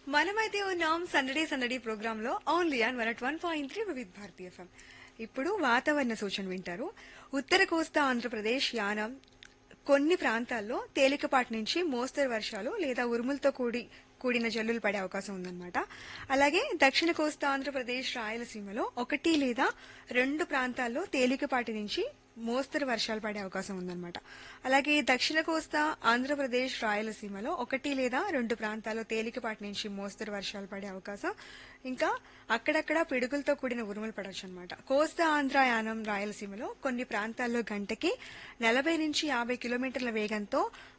మనమైతే ఉన్నాం సందడే సందడి ప్రోగ్రామ్ లో only on one at one point three Vividh భారతీయ ఎఫ్ఎం ఇప్పుడు వాతావరణ సూచన వింటారు ఉత్తర కోస్తా ఆంధ్రప్రదేశ్ యానం కొన్ని ప్రాంతాల్లో తేలికపాటి నుంచి మోస్తరు వర్షాలు లేదా ఉరుములతో కూడి కూడిన జల్లులు పడే అవకాశం ఉందన్నమాట అలాగే దక్షిణ కోస్తా ఆంధ్రప్రదేశ్ రాయలసీమలో ఒకటి లేదా రెండు ప్రాంతాల్లో తేలికపాటి నుంచి మోస్తరు వర్షాలు పడే అవకాశం ఉందన్నమాట అలాగే దక్షిణ కోస్తా ఆంధ్రప్రదేశ్ రాయలసీమలో ఒకటి లేదా రెండు ప్రాంతాల్లో తేలికపాటి నుంచి మోస్తరు వర్షాలు పడే అవకాశం ఇంకా అక్కడక్కడ పిడుగులతో కూడిన ఉరుములు పడవచ్చు అనమాట కోస్తా ఆంధ్ర యానం రాయలసీమలో కొన్ని ప్రాంతాల్లో గంటకి నలభై నుంచి యాభై కిలోమీటర్ల వేగంతో